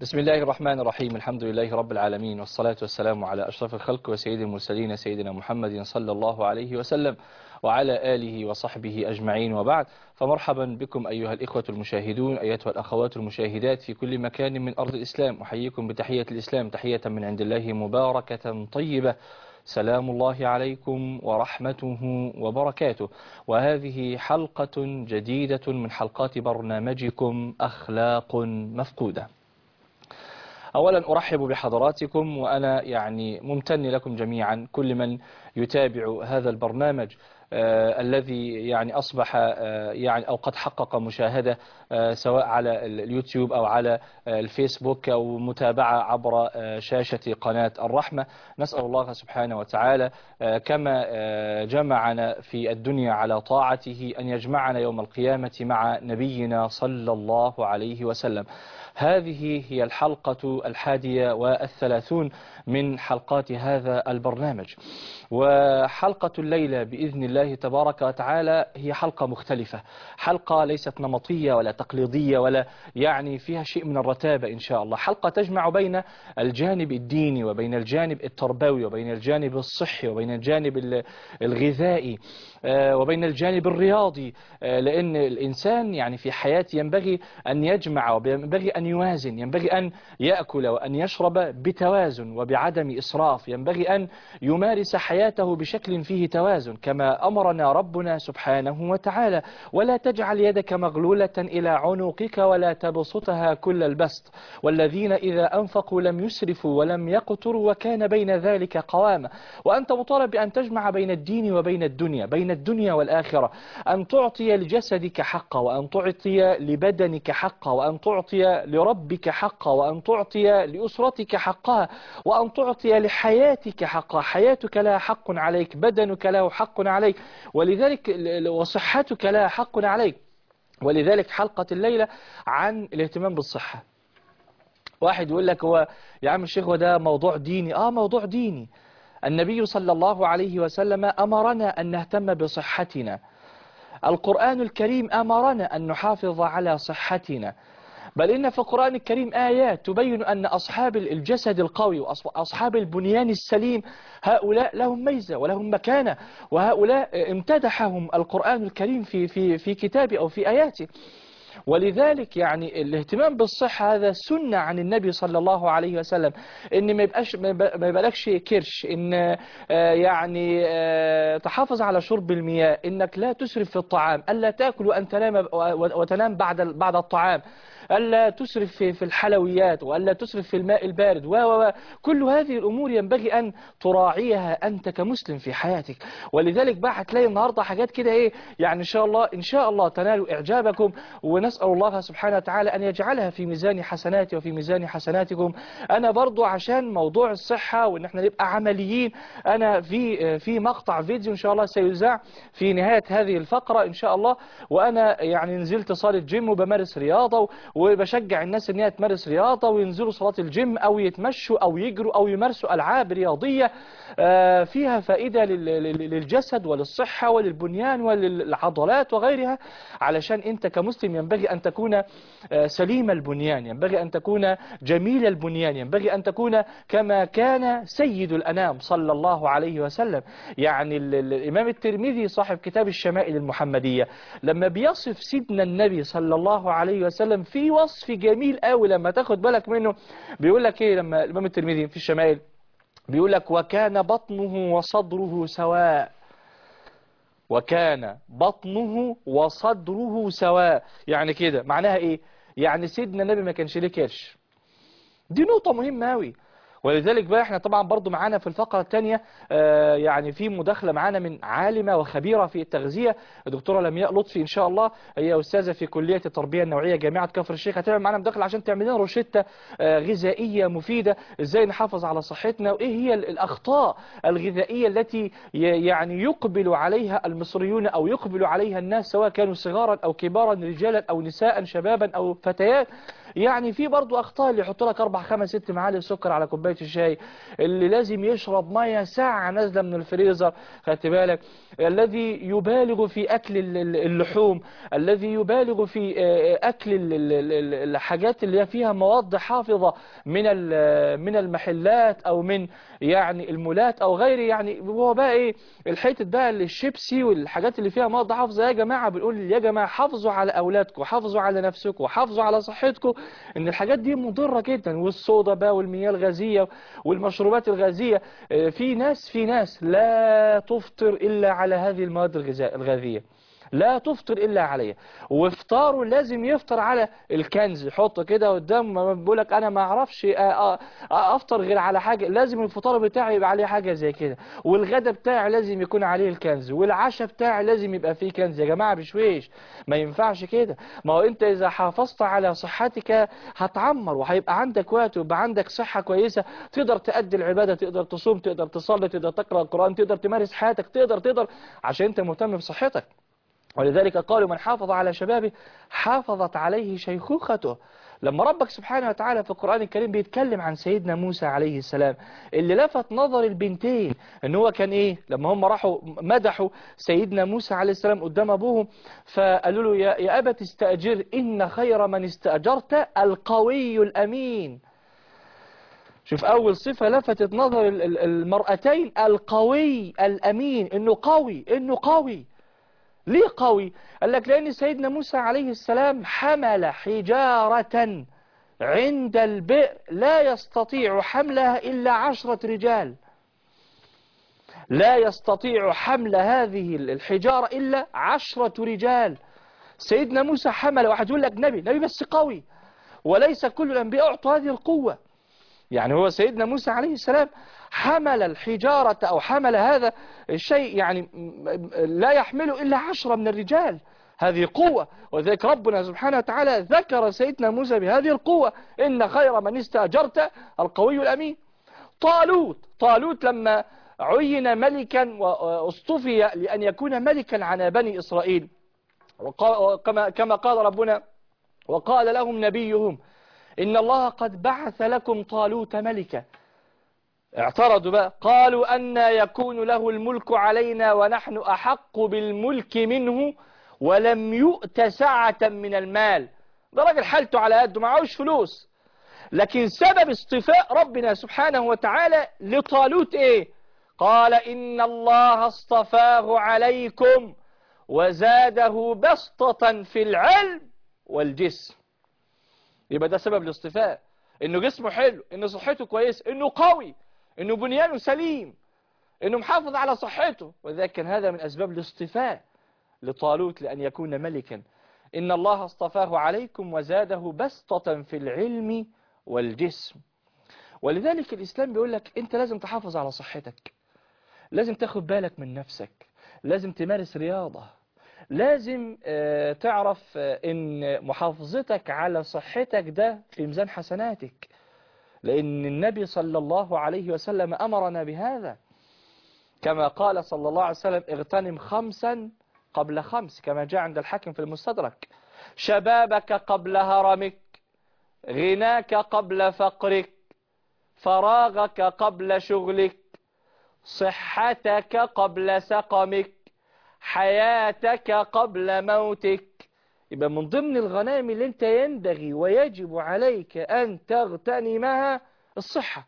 بسم الله الرحمن الرحيم الحمد لله رب العالمين والصلاة والسلام على أشرف الخلق وسيد المرسلين سيدنا محمد صلى الله عليه وسلم وعلى آله وصحبه أجمعين وبعد فمرحبا بكم أيها الإخوة المشاهدون أيتها الأخوات المشاهدات في كل مكان من أرض الإسلام أحييكم بتحية الإسلام تحية من عند الله مباركة طيبة سلام الله عليكم ورحمته وبركاته وهذه حلقة جديدة من حلقات برنامجكم أخلاق مفقودة أولا أرحب بحضراتكم وأنا يعني ممتن لكم جميعا كل من يتابع هذا البرنامج آه الذي يعني أصبح آه يعني أو قد حقق مشاهدة آه سواء على اليوتيوب أو على الفيسبوك أو متابعة عبر شاشة قناة الرحمة نسأل الله سبحانه وتعالى كما جمعنا في الدنيا على طاعته أن يجمعنا يوم القيامة مع نبينا صلى الله عليه وسلم هذه هي الحلقة الحادية والثلاثون من حلقات هذا البرنامج وحلقة الليلة بإذن الله تبارك وتعالى هي حلقة مختلفة حلقة ليست نمطية ولا تقليدية ولا يعني فيها شيء من الرتابة إن شاء الله حلقة تجمع بين الجانب الديني وبين الجانب التربوي وبين الجانب الصحي وبين الجانب الغذائي وبين الجانب الرياضي لأن الإنسان يعني في حياته ينبغي أن يجمع وينبغي أن يوازن ينبغي أن يأكل وأن يشرب بتوازن وبعدم إسراف ينبغي أن يمارس حياته بشكل فيه توازن كما أمرنا ربنا سبحانه وتعالى ولا تجعل يدك مغلولة إلى عنقك ولا تبسطها كل البسط والذين إذا أنفقوا لم يسرفوا ولم يقتروا وكان بين ذلك قواما وأنت مطالب بأن تجمع بين الدين وبين الدنيا بين الدنيا والآخرة أن تعطي لجسدك حقا وأن تعطي لبدنك حقا وأن تعطي لربك حقا وأن تعطي لأسرتك حقها وأن تعطي لحياتك حقا حياتك لها حق عليك بدنك له حق عليك ولذلك وصحتك لها حق عليك ولذلك حلقة الليلة عن الاهتمام بالصحة واحد يقول لك هو يا عم الشيخ وده موضوع ديني آه موضوع ديني النبي صلى الله عليه وسلم أمرنا أن نهتم بصحتنا القرآن الكريم أمرنا أن نحافظ على صحتنا بل إن في القرآن الكريم آيات تبين أن أصحاب الجسد القوي وأصحاب البنيان السليم هؤلاء لهم ميزة ولهم مكانة وهؤلاء امتدحهم القرآن الكريم في, في, في كتابه أو في آياته ولذلك يعني الاهتمام بالصحة هذا سنة عن النبي صلى الله عليه وسلم ان ما يبقاش ما يبقالكش كرش ان يعني تحافظ على شرب المياه انك لا تسرف في الطعام الا تاكل وان تنام وتنام بعد بعد الطعام ألا تسرف في, في الحلويات وألا تسرف في الماء البارد و و كل هذه الأمور ينبغي أن تراعيها أنت كمسلم في حياتك ولذلك بقى هتلاقي النهاردة حاجات كده إيه يعني إن شاء الله إن شاء الله تنال إعجابكم ونسأل الله سبحانه وتعالى أن يجعلها في ميزان حسناتي وفي ميزان حسناتكم أنا برضو عشان موضوع الصحة وإن احنا نبقى عمليين أنا في في مقطع فيديو إن شاء الله سيذاع في نهاية هذه الفقرة إن شاء الله وأنا يعني نزلت صالة جيم وبمارس رياضة وبشجع الناس ان هي تمارس رياضة وينزلوا صلاة الجيم او يتمشوا او يجروا او يمارسوا العاب رياضية فيها فائدة للجسد وللصحة وللبنيان وللعضلات وغيرها علشان انت كمسلم ينبغي ان تكون سليم البنيان ينبغي ان تكون جميل البنيان ينبغي ان تكون كما كان سيد الانام صلى الله عليه وسلم يعني الامام الترمذي صاحب كتاب الشمائل المحمدية لما بيصف سيدنا النبي صلى الله عليه وسلم في وصف جميل قوي لما تاخد بالك منه بيقول لك ايه لما الامام الترمذي في الشمائل بيقول لك وكان بطنه وصدره سواء وكان بطنه وصدره سواء يعني كده معناها ايه يعني سيدنا النبي ما كانش ليه كرش دي نقطة مهمة قوي ولذلك بقى احنا طبعا برضو معانا في الفقرة الثانية اه يعني في مداخلة معانا من عالمة وخبيرة في التغذية الدكتورة لمياء لطفي ان شاء الله هي استاذة في كلية التربية النوعية جامعة كفر الشيخ هتعمل معانا مداخلة عشان تعمل لنا روشتة اه غذائية مفيدة ازاي نحافظ على صحتنا وايه هي الاخطاء الغذائية التي يعني يقبل عليها المصريون او يقبل عليها الناس سواء كانوا صغارا او كبارا رجالا او نساء شبابا او فتيات يعني في برضو اخطاء اللي يحط لك اربع خمس ست معالق سكر على كوبايه الشاي اللي لازم يشرب ميه ساعه نازله من الفريزر خدت بالك الذي يبالغ في اكل ال- ال- اللحوم الذي يبالغ في آه، اكل ال- ال- ال- الحاجات اللي فيها مواد حافظه من ال- من المحلات او من يعني المولات او غيره يعني هو بقى ايه الحته بقى اللي الشيبسي والحاجات اللي فيها مواد حافظه يا جماعه بنقول يا جماعه حافظوا على اولادكم حافظوا على نفسكم حافظوا على صحتكم ان الحاجات دي مضره جدا والصودا بقى والمياه الغازيه والمشروبات الغازيه آه، في ناس في ناس لا تفطر الا على هذه المواد الغذاء الغازيه لا تفطر الا عليها وافطاره لازم يفطر على الكنز يحطه كده قدام بيقول لك انا ما اعرفش أ- أ- افطر غير على حاجه لازم الفطار بتاعي يبقى عليه حاجه زي كده والغدا بتاعي لازم يكون عليه الكنز والعشاء بتاعي لازم يبقى فيه كنز يا جماعه بشويش ما ينفعش كده ما هو انت اذا حافظت على صحتك هتعمر وهيبقى عندك وقت ويبقى عندك صحه كويسه تقدر تأدي العباده تقدر تصوم تقدر تصلي تقدر تقرا القران تقدر تمارس حياتك تقدر تقدر عشان انت مهتم بصحتك ولذلك قالوا من حافظ على شبابه حافظت عليه شيخوخته لما ربك سبحانه وتعالى في القرآن الكريم بيتكلم عن سيدنا موسى عليه السلام اللي لفت نظر البنتين ان هو كان ايه لما هم راحوا مدحوا سيدنا موسى عليه السلام قدام ابوهم فقالوا له يا, يا ابت استأجر ان خير من استأجرت القوي الامين شوف اول صفة لفتت نظر ال- ال- المرأتين القوي الامين انه قوي انه قوي ليه قوي قال لك لأن سيدنا موسى عليه السلام حمل حجارة عند البئر لا يستطيع حملها إلا عشرة رجال لا يستطيع حمل هذه الحجارة إلا عشرة رجال سيدنا موسى حمل واحد يقول لك نبي نبي بس قوي وليس كل الأنبياء أعطوا هذه القوة يعني هو سيدنا موسى عليه السلام حمل الحجارة أو حمل هذا الشيء يعني م- م- لا يحمله إلا عشرة من الرجال هذه قوة وذلك ربنا سبحانه وتعالى ذكر سيدنا موسى بهذه القوة إن خير من استأجرت القوي الأمين طالوت طالوت لما عين ملكا واصطفي لأن يكون ملكا على بني إسرائيل وقا- كما كما قال ربنا وقال لهم نبيهم إن الله قد بعث لكم طالوت ملكا اعترضوا بقى قالوا أن يكون له الملك علينا ونحن أحق بالملك منه ولم يؤت سعة من المال ده راجل حالته على قده معهوش فلوس لكن سبب اصطفاء ربنا سبحانه وتعالى لطالوت ايه قال إن الله اصطفاه عليكم وزاده بسطة في العلم والجسم يبقى ده سبب الاصطفاء انه جسمه حلو انه صحته كويس انه قوي انه بنيانه سليم انه محافظ على صحته وذلك كان هذا من اسباب الاصطفاء لطالوت لان يكون ملكا ان الله اصطفاه عليكم وزاده بسطة في العلم والجسم ولذلك الاسلام بيقول لك انت لازم تحافظ على صحتك لازم تاخد بالك من نفسك لازم تمارس رياضة لازم آه، تعرف آه، ان محافظتك على صحتك ده في ميزان حسناتك لأن النبي صلى الله عليه وسلم أمرنا بهذا كما قال صلى الله عليه وسلم اغتنم خمسا قبل خمس كما جاء عند الحاكم في المستدرك شبابك قبل هرمك غناك قبل فقرك فراغك قبل شغلك صحتك قبل سقمك حياتك قبل موتك يبقى من ضمن الغنائم اللي انت ينبغي ويجب عليك ان تغتنمها الصحة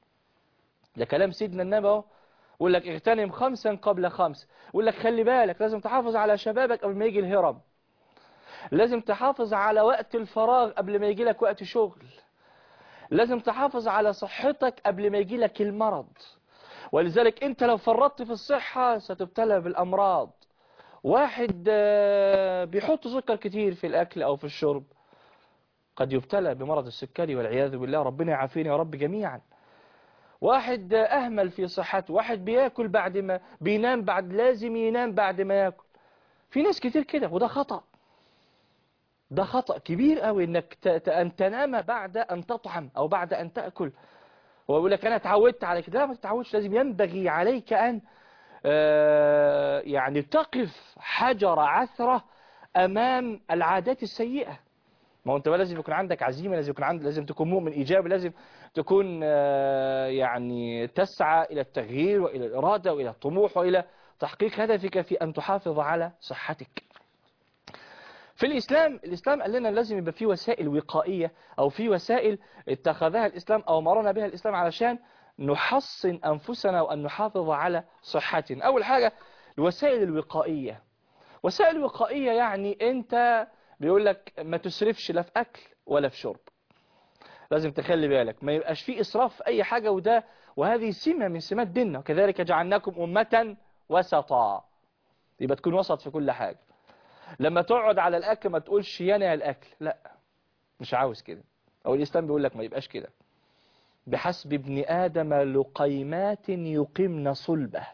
ده كلام سيدنا النبي اهو يقول لك اغتنم خمسا قبل خمس يقول لك خلي بالك لازم تحافظ على شبابك قبل ما يجي الهرم لازم تحافظ على وقت الفراغ قبل ما يجي لك وقت شغل لازم تحافظ على صحتك قبل ما يجي لك المرض ولذلك انت لو فرطت في الصحة ستبتلى بالامراض واحد آه، بيحط سكر كتير في الاكل او في الشرب قد يبتلى بمرض السكري والعياذ بالله ربنا يعافينا يا رب جميعا واحد آه، اهمل في صحته واحد بياكل بعد ما بينام بعد لازم ينام بعد ما ياكل في ناس كتير كده وده خطأ ده خطأ كبير قوي انك ت- ت- ان تنام بعد ان تطعم او بعد ان تأكل هو يقول لك انا اتعودت على كده لا ما تتعودش لازم ينبغي عليك ان آه، يعني تقف حجر عثرة امام العادات السيئة ما هو انت بقى لازم يكون عندك عزيمه لازم يكون عندك لازم تكون مؤمن ايجابي لازم تكون آه، يعني تسعى الى التغيير والى الاراده والى الطموح والى تحقيق هدفك في ان تحافظ على صحتك في الإسلام الإسلام قال لنا لازم يبقى في وسائل وقائية أو في وسائل اتخذها الإسلام أو مرنا بها الإسلام علشان نحصن أنفسنا وأن نحافظ على صحتنا أول حاجة الوسائل الوقائية وسائل الوقائية يعني أنت بيقول لك ما تسرفش لا في أكل ولا في شرب لازم تخلي بالك ما يبقاش في إسراف في أي حاجة وده وهذه سمة من سمات ديننا وكذلك جعلناكم أمة وسطا يبقى تكون وسط في كل حاجة لما تقعد على الأكل ما تقولش يانا الأكل لا مش عاوز كده أو الإسلام بيقول لك ما يبقاش كده بحسب ابن آدم لقيمات يقمن صلبه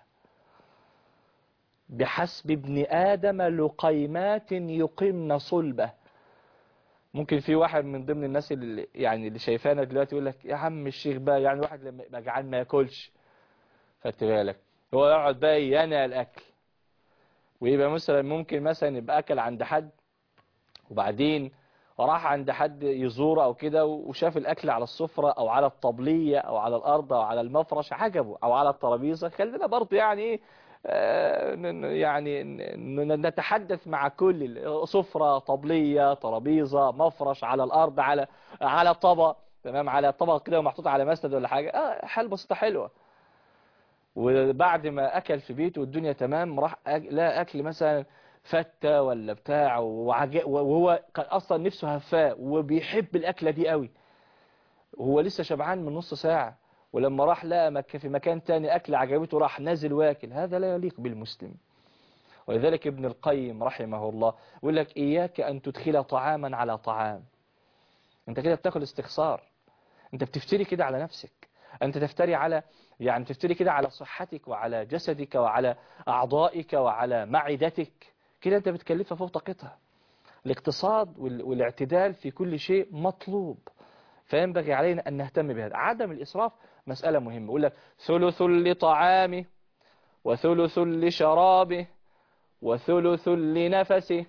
بحسب ابن آدم لقيمات يقمن صلبه ممكن في واحد من ضمن الناس اللي يعني اللي شايفانا دلوقتي يقول لك يا عم الشيخ بقى يعني واحد لما يبقى جعان ما ياكلش خدت بالك هو يقعد بقى يانا الأكل ويبقى مثلا ممكن مثلا يبقى أكل عند حد وبعدين راح عند حد يزوره أو كده وشاف الأكل على السفرة أو على الطبلية أو على الأرض أو على المفرش عجبه أو على الترابيزة خلينا برضه يعني إيه آه، ن- يعني ن- ن- نتحدث مع كل ال- سفرة طبلية ترابيزة مفرش على الأرض على على طبق تمام على طبق كده محطوط على مسند ولا حاجة اه حال بسيطة حلوة وبعد ما أكل في بيته والدنيا تمام راح أك- لا أكل مثلا فتة ولا بتاع وعج- وهو كان أصلا نفسه هفاء وبيحب الأكلة دي قوي وهو لسه شبعان من نص ساعة ولما راح لقى مك في مكان تاني أكل عجبته راح نازل واكل هذا لا يليق بالمسلم ولذلك ابن القيم رحمه الله يقول لك إياك أن تدخل طعاما على طعام أنت كده بتاكل استخسار أنت بتفتري كده على نفسك أنت تفتري على يعني تفتري كده على صحتك وعلى جسدك وعلى أعضائك وعلى معدتك كده أنت بتكلفها فوق طاقتها الاقتصاد وال- والاعتدال في كل شيء مطلوب فينبغي علينا أن نهتم بهذا عدم الإسراف مسألة مهمة يقول لك ثلث لطعامه وثلث لشرابه وثلث لنفسه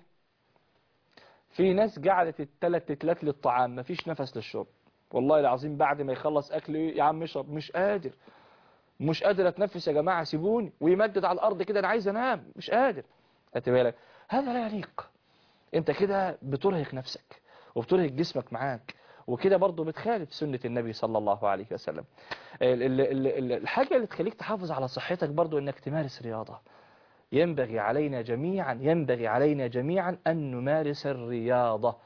في ناس قعدت الثلاث تتلات للطعام مفيش نفس للشرب والله العظيم بعد ما يخلص أكل يا عم اشرب مش قادر مش قادر اتنفس يا جماعة سيبوني ويمدد على الأرض كده أنا عايز أنام مش قادر خدت بالك هذا لا يليق انت كده بترهق نفسك وبترهق جسمك معاك وكده برضه بتخالف سنة النبي صلى الله عليه وسلم ال- ال- ال- ال- الحاجة اللي تخليك تحافظ على صحتك برضه انك تمارس رياضة ينبغي علينا جميعا ينبغي علينا جميعا أن نمارس الرياضة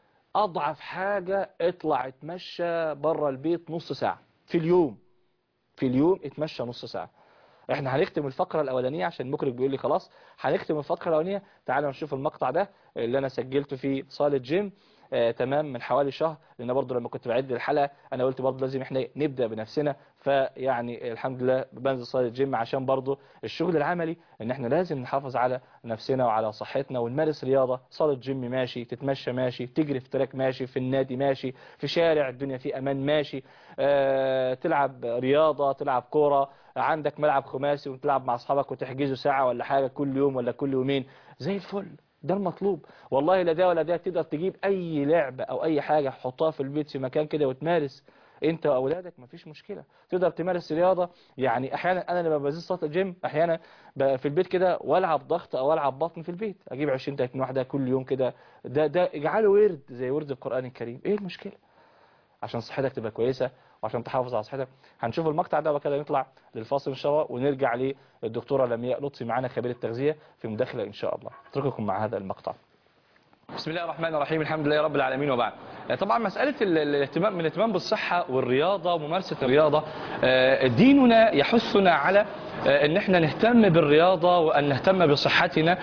أضعف حاجة اطلع اتمشى بره البيت نص ساعة في اليوم في اليوم اتمشى نص ساعة احنا هنختم الفقرة الأولانية عشان المخرج بيقول لي خلاص هنختم الفقرة الأولانية تعالوا نشوف المقطع ده اللي أنا سجلته في صالة جيم آه تمام من حوالي شهر لأن برضو لما كنت بعد الحلقة أنا قلت برضو لازم احنا نبدأ بنفسنا فيعني الحمد لله بنزل صالة جيم عشان برضو الشغل العملي ان احنا لازم نحافظ على نفسنا وعلى صحتنا ونمارس رياضة صالة جيم ماشي تتمشى ماشي تجري في تراك ماشي في النادي ماشي في شارع الدنيا فيه أمان ماشي آه تلعب رياضة تلعب كورة عندك ملعب خماسي وتلعب مع اصحابك وتحجزوا ساعة ولا حاجة كل يوم ولا كل يومين زي الفل ده المطلوب والله لا ده ولا ده تقدر تجيب اي لعبة او اي حاجة حطها في البيت في مكان كده وتمارس انت واولادك مفيش مشكلة تقدر تمارس رياضة يعني احيانا انا لما بنزل صالة الجيم احيانا ب- في البيت كده والعب ضغط او العب بطن في البيت اجيب 20 30 واحدة كل يوم كده ده ده اجعله ورد زي ورد القرآن الكريم ايه المشكلة عشان صحتك تبقى كويسة وعشان تحافظ على صحتك هنشوف المقطع ده وكده نطلع للفاصل ان شاء الله ونرجع للدكتورة لمياء لطفي معانا خبير التغذية في مداخلة ان شاء الله اترككم مع هذا المقطع بسم الله الرحمن الرحيم الحمد لله رب العالمين وبعد طبعا مسألة ال- الاهتمام من الاهتمام بالصحة والرياضة وممارسة الرياضة آه، ديننا يحثنا على آه، ان احنا نهتم بالرياضة وان نهتم بصحتنا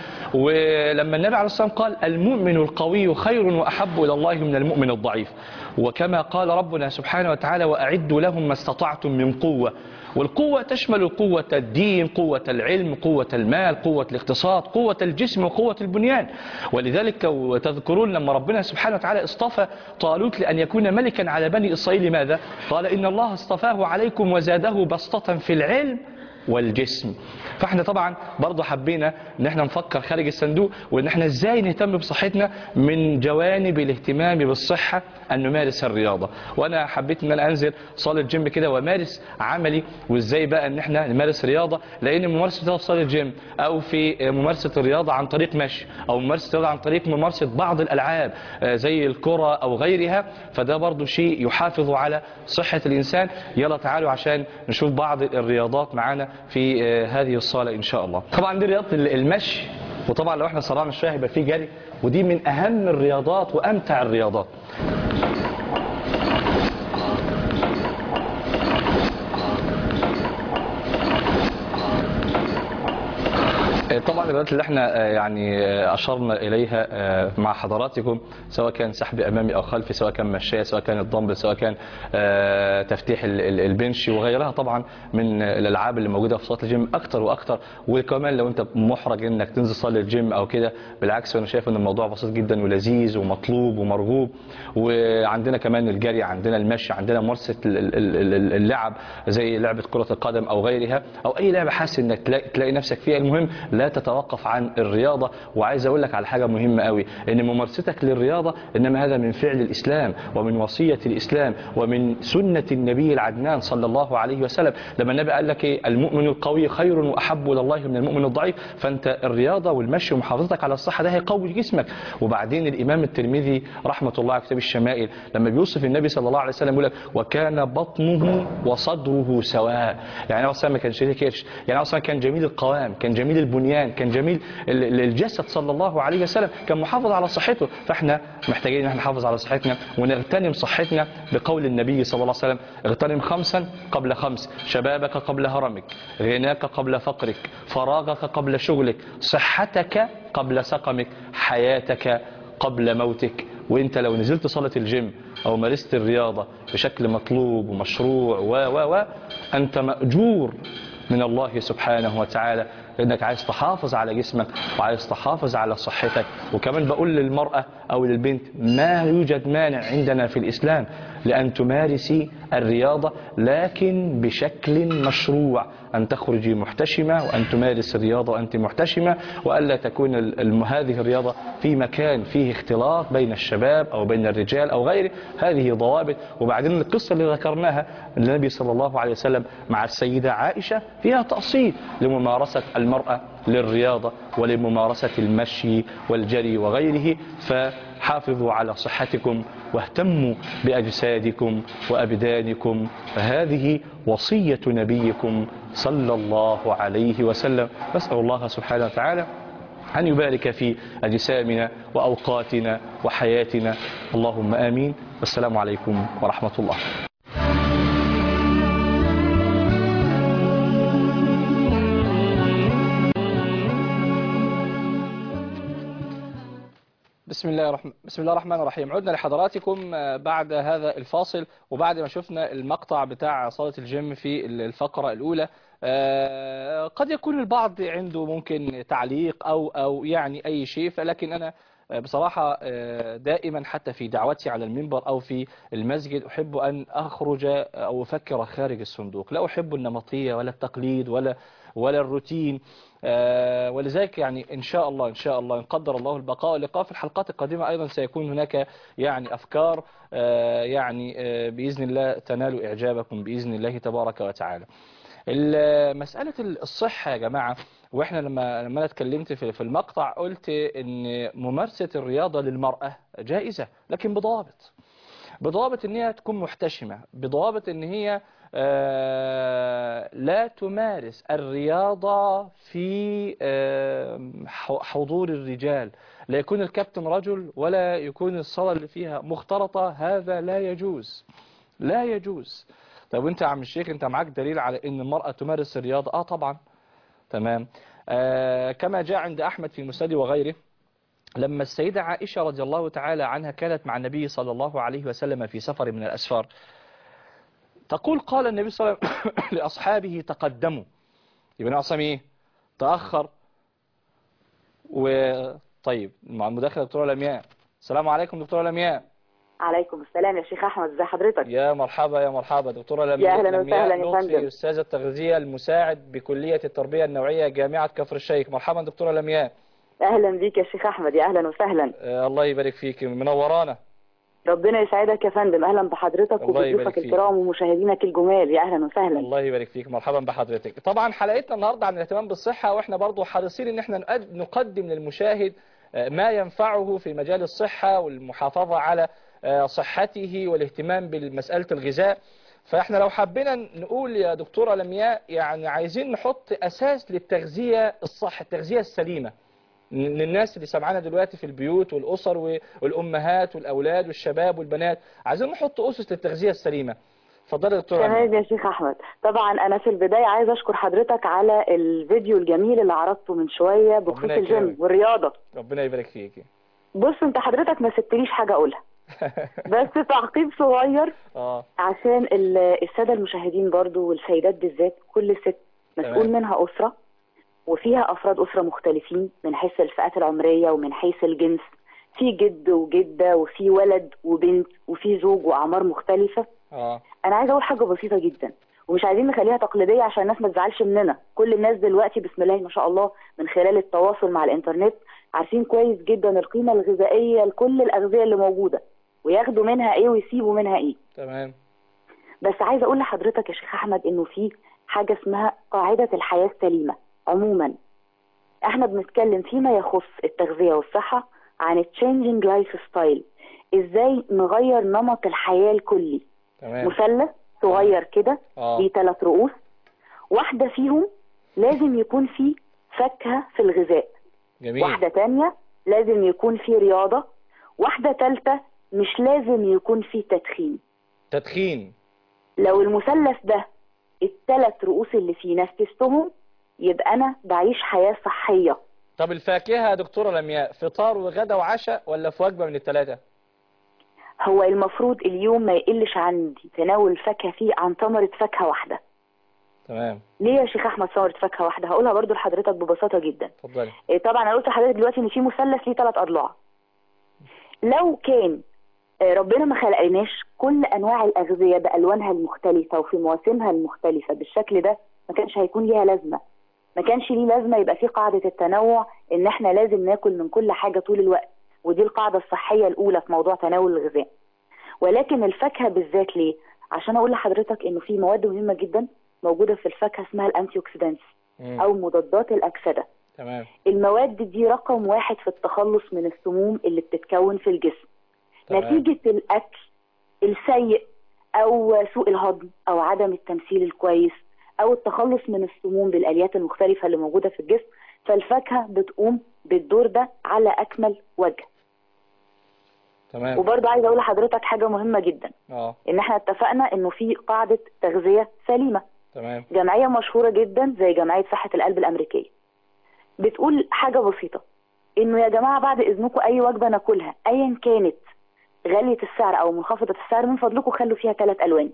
ولما النبي عليه الصلاة والسلام قال المؤمن القوي خير واحب الى الله من المؤمن الضعيف وكما قال ربنا سبحانه وتعالى واعدوا لهم ما استطعتم من قوة والقوة تشمل قوة الدين قوة العلم قوة المال قوة الاقتصاد قوة الجسم وقوة البنيان ولذلك وتذكرون لما ربنا سبحانه وتعالى اصطفى طالوت لأن يكون ملكا على بني إسرائيل ماذا؟ قال إن الله اصطفاه عليكم وزاده بسطة في العلم والجسم فاحنا طبعا برضو حبينا ان احنا نفكر خارج الصندوق وان احنا ازاي نهتم بصحتنا من جوانب الاهتمام بالصحة ان نمارس الرياضة وانا حبيت ان انا انزل صالة جيم كده وامارس عملي وازاي بقى ان احنا نمارس رياضة لان ممارسة الرياضة في صالة جيم او في ممارسة الرياضة عن طريق مشي او ممارسة الرياضة عن طريق ممارسة بعض الالعاب آه، زي الكرة او غيرها فده برضو شيء يحافظ على صحة الانسان يلا تعالوا عشان نشوف بعض الرياضات معانا في آه، هذه الصالة ان شاء الله طبعا دي رياضة المشي وطبعا لو احنا صرعنا شويه هيبقى فيه جري ودي من اهم الرياضات وامتع الرياضات طبعا الرياضات اللي احنا آه، يعني آه، اشرنا اليها آه، مع حضراتكم سواء كان سحب امامي او خلفي سواء كان مشايه سواء كان الضمبل سواء كان آه، تفتيح ال- ال- البنش وغيرها طبعا من الالعاب اللي موجوده في صاله الجيم اكتر واكتر وكمان لو انت محرج انك تنزل صاله الجيم او كده بالعكس انا شايف ان الموضوع بسيط جدا ولذيذ ومطلوب ومرغوب وعندنا كمان الجري عندنا المشي عندنا ممارسه ال- ال- ال- ال- اللعب زي لعبه كره القدم او غيرها او اي لعبه حاسس انك تلاقي, تلاقي نفسك فيها المهم لا تتوقف عن الرياضه وعايز اقول لك على حاجه مهمه قوي ان ممارستك للرياضه انما هذا من فعل الاسلام ومن وصيه الاسلام ومن سنه النبي العدنان صلى الله عليه وسلم لما النبي قال لك ايه المؤمن القوي خير واحب الى الله من المؤمن الضعيف فانت الرياضه والمشي ومحافظتك على الصحه ده هيقوي جسمك وبعدين الامام الترمذي رحمه الله على كتاب الشمائل لما بيوصف النبي صلى الله عليه وسلم يقول لك وكان بطنه وصدره سواء يعني هو أصلاً ما كانش ليه كرش يعني هو أصلاً كان جميل القوام كان جميل البنيان كان جميل ال- ال- الجسد صلى الله عليه وسلم كان محافظ على صحته فاحنا محتاجين ان احنا نحافظ على صحتنا ونغتنم صحتنا بقول النبي صلى الله عليه وسلم اغتنم خمسا قبل خمس شبابك قبل هرمك غناك قبل فقرك فراغك قبل شغلك صحتك قبل سقمك حياتك قبل موتك وانت لو نزلت صالة الجيم او مارست الرياضة بشكل مطلوب ومشروع و و و انت مأجور من الله سبحانه وتعالى انك عايز تحافظ على جسمك وعايز تحافظ على صحتك وكمان بقول للمرأة او للبنت ما يوجد مانع عندنا في الاسلام لان تمارسي الرياضة لكن بشكل مشروع ان تخرجي محتشمة وان تمارس الرياضة وانت محتشمة والا تكون ال- الم- هذه الرياضة في مكان فيه اختلاط بين الشباب او بين الرجال او غيره هذه ضوابط وبعدين القصة اللي ذكرناها النبي صلى الله عليه وسلم مع السيدة عائشة فيها تأصيل لممارسة المرأة للرياضة ولممارسة المشي والجري وغيره فحافظوا على صحتكم واهتموا بأجسادكم وأبدانكم فهذه وصية نبيكم صلى الله عليه وسلم نسأل الله سبحانه وتعالى أن يبارك في أجسامنا وأوقاتنا وحياتنا اللهم آمين والسلام عليكم ورحمة الله بسم الله الرحمن بسم الله الرحمن الرحيم عدنا لحضراتكم آه، بعد هذا الفاصل وبعد ما شفنا المقطع بتاع صالة الجيم في الفقرة الأولى آه، قد يكون البعض عنده ممكن تعليق أو أو يعني أي شيء فلكن أنا آه، بصراحة آه، دائما حتى في دعوتي على المنبر أو في المسجد أحب أن أخرج أو أفكر خارج الصندوق لا أحب النمطية ولا التقليد ولا ولا الروتين آه، ولذلك يعني إن شاء الله إن شاء الله إن قدر الله البقاء واللقاء في الحلقات القادمة أيضا سيكون هناك يعني أفكار آه، يعني آه، بإذن الله تنال إعجابكم بإذن الله تبارك وتعالى ال- مسألة الصحة يا جماعة واحنا لما لما انا اتكلمت في في المقطع قلت ان ممارسة الرياضة للمرأة جائزة لكن بضوابط بضوابط ان هي تكون محتشمة بضوابط ان هي آه، لا تمارس الرياضة في آه، ح- حضور الرجال لا يكون الكابتن رجل ولا يكون الصلاة اللي فيها مختلطة هذا لا يجوز لا يجوز طب وانت يا عم الشيخ انت معاك دليل على ان المرأة تمارس الرياضة اه طبعا تمام آه كما جاء عند احمد في المسند وغيره لما السيدة عائشة رضي الله تعالى عنها كانت مع النبي صلى الله عليه وسلم في سفر من الأسفار تقول قال النبي صلى الله عليه وسلم لأصحابه تقدموا يبقى نعصم ايه تأخر وطيب مع المداخلة دكتورة لمياء السلام عليكم دكتورة لمياء عليكم السلام يا شيخ احمد ازي حضرتك يا مرحبا يا مرحبا دكتورة يا لمياء أهلاً لمياء وسهلاً يا لطفي فندم. أستاذ التغذية المساعد بكلية التربية النوعية جامعة كفر الشيخ مرحبا دكتورة لمياء اهلا بيك يا شيخ احمد يا اهلا وسهلا آه الله يبارك فيك منورانا ربنا يسعدك يا فندم اهلا بحضرتك الله يبارك وبضيوفك فيك. الكرام ومشاهدينك الجمال يا اهلا وسهلا الله يبارك فيك مرحبا بحضرتك طبعا حلقتنا النهارده عن الاهتمام بالصحة واحنا برضو حريصين ان احنا نقد- نقدم للمشاهد آه، ما ينفعه في مجال الصحة والمحافظة على آه، صحته والاهتمام بمسألة الغذاء فاحنا لو حبينا نقول يا دكتورة لمياء يعني عايزين نحط اساس للتغذية الصح التغذية السليمة للناس اللي سمعانا دلوقتي في البيوت والأسر والأمهات والأولاد والشباب والبنات عايزين نحط أسس للتغذية السليمة اتفضلي يا دكتورة لمياء. تمام يا شيخ احمد طبعا انا في البدايه عايز اشكر حضرتك على الفيديو الجميل اللي عرضته من شويه بخصوص ربنا الجيم يكرمك. والرياضه ربنا يبارك فيك بص انت حضرتك ما سبتليش حاجه اقولها بس تعقيب صغير اه عشان ال- الساده المشاهدين برضو والسيدات بالذات كل ست مسؤول تمام. منها اسره وفيها افراد اسره مختلفين من حيث الفئات العمريه ومن حيث الجنس في جد وجده وفي ولد وبنت وفي زوج واعمار مختلفه اه انا عايزه اقول حاجه بسيطه جدا ومش عايزين نخليها تقليديه عشان الناس ما تزعلش مننا كل الناس دلوقتي بسم الله ما شاء الله من خلال التواصل مع الانترنت عارفين كويس جدا القيمه الغذائيه لكل الاغذيه اللي موجوده وياخدوا منها ايه ويسيبوا منها ايه تمام بس عايزه اقول لحضرتك يا شيخ احمد انه في حاجه اسمها قاعده الحياه السليمه عموما احنا بنتكلم فيما يخص التغذيه والصحه عن changing لايف ستايل ازاي نغير نمط الحياه الكلي تمام مثلث صغير كده اه ليه ثلاث رؤوس واحدة فيهم لازم يكون في فاكهة في الغذاء جميل واحدة تانية لازم يكون في رياضة واحدة تالتة مش لازم يكون في تدخين تدخين لو المثلث ده الثلاث رؤوس اللي فيه نفذتهم يبقى أنا بعيش حياة صحية طب الفاكهة يا دكتورة لمياء فطار وغدا وعشاء ولا في وجبة من الثلاثة هو المفروض اليوم ما يقلش عندي تناول الفاكهة فيه عن ثمرة فاكهة واحدة تمام ليه يا شيخ أحمد ثمرة فاكهة واحدة هقولها برضو لحضرتك ببساطة جدا اتفضلي إيه طبعا انا قلت لحضرتك دلوقتي ان في مثلث ليه ثلاث اضلاع لو كان آه، ربنا ما خلقناش كل انواع الاغذيه بالوانها المختلفه وفي مواسمها المختلفه بالشكل ده ما كانش هيكون ليها لازمه ما كانش ليه لازمه يبقى في قاعده التنوع ان احنا لازم ناكل من كل حاجه طول الوقت ودي القاعده الصحيه الاولى في موضوع تناول الغذاء ولكن الفاكهه بالذات ليه عشان اقول لحضرتك انه في مواد مهمه جدا موجوده في الفاكهه اسمها الانتي اوكسيدانتس مم. او مضادات الاكسده تمام المواد دي رقم واحد في التخلص من السموم اللي بتتكون في الجسم تمام. نتيجة الأكل السيء أو سوء الهضم أو عدم التمثيل الكويس أو التخلص من السموم بالآليات المختلفة اللي موجودة في الجسم فالفاكهة بتقوم بالدور ده على أكمل وجه تمام وبرضه عايزة أقول لحضرتك حاجة مهمة جدا اه إن إحنا اتفقنا إنه في قاعدة تغذية سليمة تمام جمعية مشهورة جدا زي جمعية صحة القلب الأمريكية بتقول حاجة بسيطة إنه يا جماعة بعد إذنكم أي وجبة ناكلها أيا كانت غالية السعر أو منخفضة السعر من فضلكم خلوا فيها ثلاث ألوان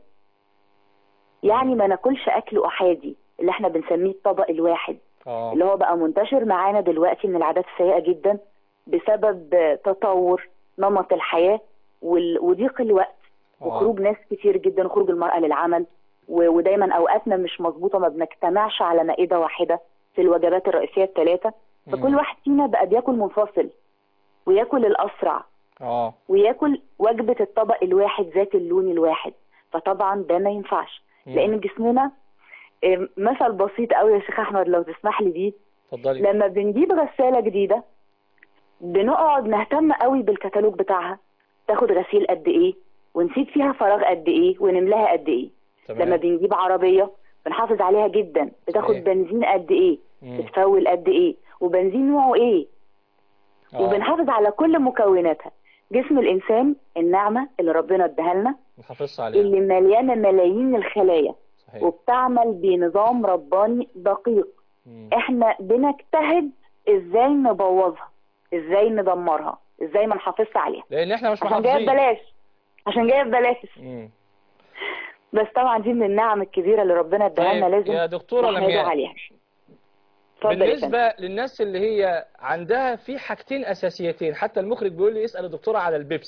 يعني ما ناكلش أكل أحادي اللي احنا بنسميه الطبق الواحد اه اللي هو بقى منتشر معانا دلوقتي من العادات السيئة جدا بسبب تطور نمط الحياة وال- وضيق الوقت آه. وخروج ناس كتير جدا وخروج المرأة للعمل و- ودايما أوقاتنا مش مظبوطة ما بنجتمعش على مائدة واحدة في الوجبات الرئيسية الثلاثة فكل مم. واحد فينا بقى بياكل منفصل وياكل الأسرع اه وياكل وجبة الطبق الواحد ذات اللون الواحد فطبعا ده ما ينفعش مم. لأن جسمنا إيه، مثل بسيط قوي يا شيخ أحمد لو تسمح لي بيه اتفضلي لما بنجيب غسالة جديدة بنقعد نهتم قوي بالكتالوج بتاعها تاخد غسيل قد ايه ونسيب فيها فراغ قد ايه ونملاها قد ايه لما تمام بنجيب عربية بنحافظ عليها جدا بتاخد صحيح. بنزين قد ايه مم. بتفول قد ايه وبنزين نوعه ايه آه. وبنحافظ على كل مكوناتها جسم الانسان النعمة اللي ربنا اداها لنا نحافظ عليها اللي مليانة ملايين الخلايا صحيح وبتعمل بنظام رباني دقيق مم. احنا بنجتهد ازاي نبوظها ازاي ندمرها ازاي ما نحافظش عليها لان احنا مش عشان جايه محافظين ببلاش عشان جايه ببلاش مم. بس طبعا دي من النعم الكبيره اللي ربنا اداها لنا طيب لازم يا دكتورة نحمده لمياء عليها اتفضل يا فندم. بالنسبة للناس اللي هي عندها في حاجتين أساسيتين حتى المخرج بيقول لي اسأل الدكتورة على البيبس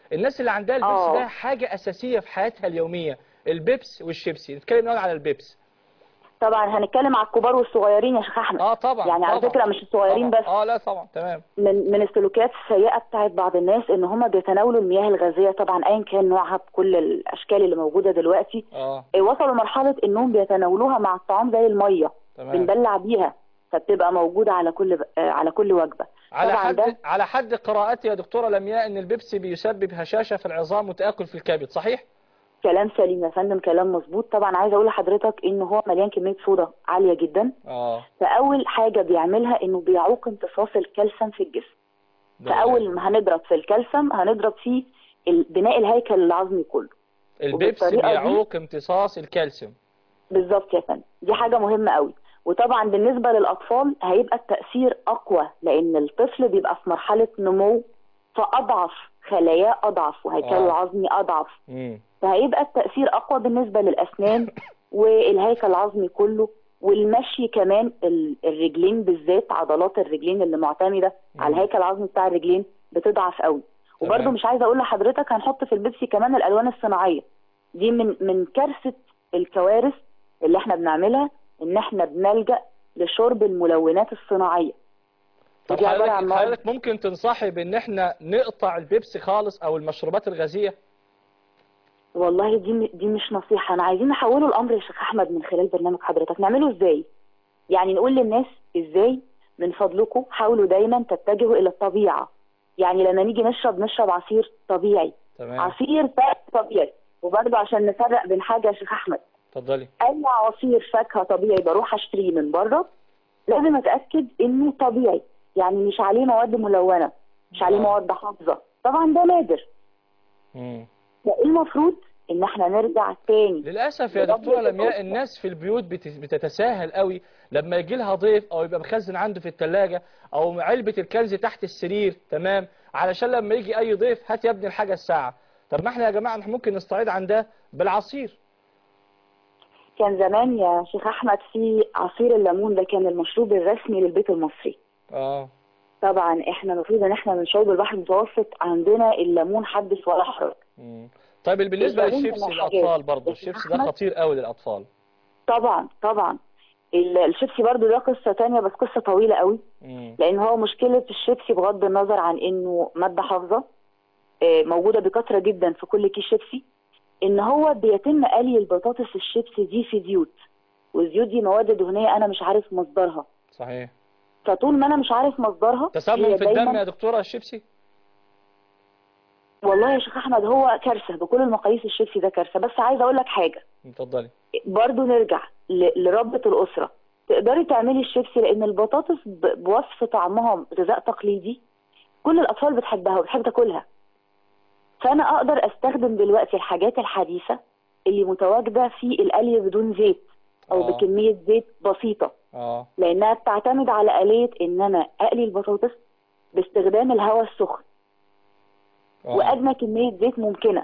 الناس اللي عندها البيبس آه. ده حاجة أساسية في حياتها اليومية البيبس والشيبسي نتكلم الأول على البيبس طبعا هنتكلم على الكبار والصغيرين يا شيخ احمد اه طبعا يعني على طبعا. فكره مش الصغيرين طبعا. بس اه لا طبعا تمام من من السلوكيات السيئه بتاعت بعض الناس ان هم بيتناولوا المياه الغازيه طبعا ايا كان نوعها بكل الاشكال اللي موجوده دلوقتي اه إيه، وصلوا لمرحله انهم بيتناولوها مع الطعام زي الميه تمام بندلع بيها فبتبقى موجوده على كل ب- آه، على كل وجبه على طبعا حد ده على حد قراءتي يا دكتورة لمياء ان البيبسي بيسبب هشاشة في العظام وتآكل في الكبد صحيح؟ كلام سليم يا فندم كلام مظبوط طبعا عايزه اقول لحضرتك ان هو مليان كميه صودا عاليه جدا اه فاول حاجه بيعملها انه بيعوق امتصاص الكالسيوم في الجسم ده فاول ما هنضرب في الكالسيوم هنضرب في ال- بناء الهيكل العظمي كله البيبسي وبالطريقة دي- بيعوق امتصاص الكالسيوم بالظبط يا فندم دي حاجه مهمه قوي وطبعا بالنسبه للاطفال هيبقى التاثير اقوى لان الطفل بيبقى في مرحله نمو فاضعف خلاياه اضعف وهيكله آه. العظمي اضعف امم فهيبقى التاثير اقوى بالنسبه للاسنان والهيكل العظمي كله والمشي كمان ال- الرجلين بالذات عضلات الرجلين اللي معتمده على الهيكل العظمي بتاع الرجلين بتضعف قوي وبرده تمام. مش عايزه اقول لحضرتك هنحط في البيبسي كمان الالوان الصناعيه دي من من كارثه الكوارث اللي احنا بنعملها ان احنا بنلجا لشرب الملونات الصناعيه طب ودي عباره عن حضرتك مواد حضرتك ممكن تنصحي بان احنا نقطع البيبسي خالص او المشروبات الغازية والله دي دي مش نصيحه انا عايزين نحوله الامر يا شيخ احمد من خلال برنامج حضرتك نعمله ازاي يعني نقول للناس ازاي من فضلكم حاولوا دايما تتجهوا الى الطبيعه يعني لما نيجي نشرب نشرب عصير طبيعي تمام عصير فاكهه طبيعي وبرضه عشان نفرق بين حاجه يا شيخ احمد اتفضلي اي عصير فاكهه طبيعي بروح اشتريه من بره لازم اتاكد انه طبيعي يعني مش عليه مواد ملونه مش عليه آه. مواد حافظه طبعا ده نادر امم فالمفروض ان احنا نرجع تاني للاسف يا بالظبط دكتوره كده. لمياء الناس في البيوت بت- بتتساهل قوي لما يجي لها ضيف او يبقى مخزن عنده في الثلاجه او علبه الكنز تحت السرير تمام علشان لما يجي اي ضيف هات يا ابني الحاجه الساعه طب ما احنا يا جماعه احنا ممكن نستعيد عن ده بالعصير كان زمان يا شيخ احمد في عصير الليمون ده كان المشروب الرسمي للبيت المصري اه طبعا احنا المفروض ان احنا من شعوب البحر المتوسط عندنا الليمون حدث ولا حرج مم. طيب بالنسبه الليمون للشيبسي من الحاجات. للاطفال برضه بس الشيبسي ده أحمد- خطير قوي للاطفال طبعا طبعا ال- الشيبسي برضو ده قصة تانية بس قصة طويلة قوي مم. لان هو مشكلة الشيبسي بغض النظر عن انه مادة حافظة آه، موجودة بكثرة جدا في كل كيس شيبسي ان هو بيتم قلي البطاطس الشيبسي دي في زيوت والزيوت دي مواد دهنية انا مش عارف مصدرها صحيح فطول ما انا مش عارف مصدرها تسمم هي في الدم دايما يا دكتوره الشيبسي والله يا شيخ احمد هو كارثة بكل المقاييس الشيبسي ده كارثة بس عايزة اقول لك حاجة اتفضلي برضو نرجع ل- لربة الأسرة تقدري تعملي الشيبسي لأن البطاطس ب- بوصف طعمها غذاء تقليدي كل الأطفال بتحبها وبتحب تاكلها فأنا أقدر أستخدم دلوقتي الحاجات الحديثة اللي متواجدة في القلي بدون زيت أو آه. بكمية زيت بسيطة اه لأنها بتعتمد على آلية إن أنا أقلي البطاطس باستخدام الهواء السخن آه. وأدنى كمية زيت ممكنة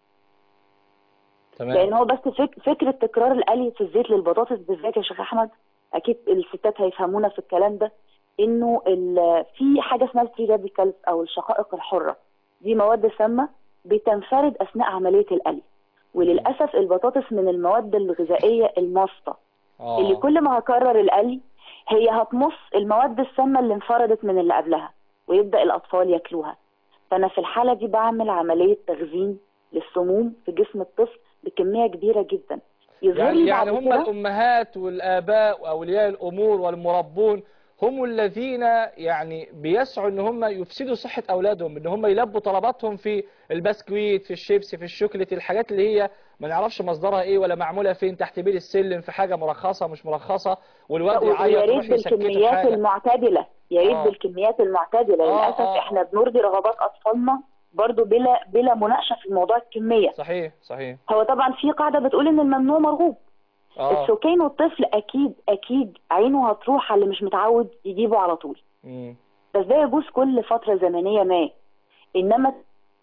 لان تمام هو بس فك... فكره تكرار القلي في الزيت للبطاطس بالذات يا شيخ احمد اكيد الستات هيفهمونا في الكلام ده انه ال... في حاجه اسمها الفري راديكالز او الشقائق الحره دي مواد سامه بتنفرد اثناء عمليه القلي وللاسف البطاطس من المواد الغذائيه الماسطه اه اللي كل ما هكرر القلي هي هتمص المواد السامه اللي انفردت من اللي قبلها ويبدا الاطفال ياكلوها فانا في الحاله دي بعمل عمليه تخزين للسموم في جسم الطفل بكميه كبيره جدا يظهر يعني لي يعني بعد هم كده الامهات والاباء واولياء الامور والمربون هم الذين يعني بيسعوا ان هم يفسدوا صحة اولادهم ان هم يلبوا طلباتهم في البسكويت في الشيبسي في الشوكليت الحاجات اللي هي ما نعرفش مصدرها ايه ولا معمولة فين تحت بير السلم في حاجة مرخصة مش مرخصة والواد ويا يعيط ريت يروح يسكته بالكميات حاجة المعتدله يا ريت آه. بالكميات المعتدله آه، للاسف آه. احنا بنرضي رغبات اطفالنا برضو بلا بلا مناقشه في موضوع الكميه صحيح صحيح هو طبعا في قاعده بتقول ان الممنوع مرغوب اه السكين والطفل اكيد اكيد عينه هتروح على اللي مش متعود يجيبه على طول مم. بس ده يجوز كل فتره زمنيه ما انما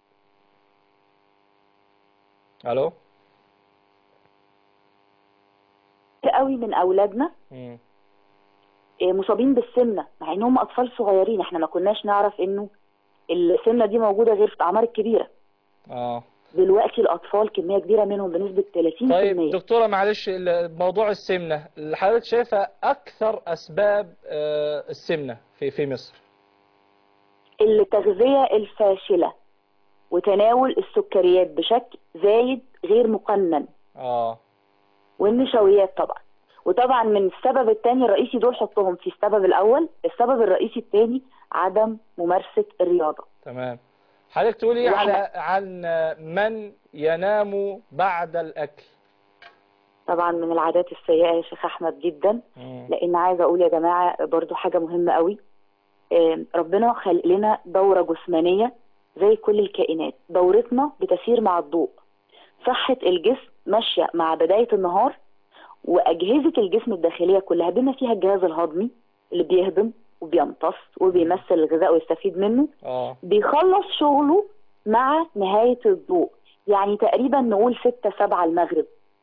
الو قوي من اولادنا مم. آه، مصابين بالسمنه مع ان هم اطفال صغيرين احنا ما كناش نعرف انه السمنه دي موجوده غير في الاعمار الكبيره اه دلوقتي الاطفال كميه كبيره منهم بنسبه 30% طيب دكتوره معلش ال- موضوع السمنه اللي حضرتك شايفه اكثر اسباب آه، السمنه في في مصر التغذيه الفاشله وتناول السكريات بشكل زايد غير مقنن اه والنشويات طبعا وطبعا من السبب الثاني الرئيسي دول حطهم في السبب الاول السبب الرئيسي الثاني عدم ممارسه الرياضه تمام حضرتك تقولي وإحنا- على عن من ينام بعد الاكل طبعا من العادات السيئه يا شيخ احمد جدا مم. لان عايزه اقول يا جماعه برضو حاجه مهمه قوي آم، ربنا خلق لنا دوره جسمانيه زي كل الكائنات دورتنا بتسير مع الضوء صحه الجسم ماشيه مع بدايه النهار واجهزه الجسم الداخليه كلها بما فيها الجهاز الهضمي اللي بيهضم وبيمتص وبيمثل الغذاء ويستفيد منه اه بيخلص شغله مع نهايه الضوء يعني تقريبا نقول ستة سبعة المغرب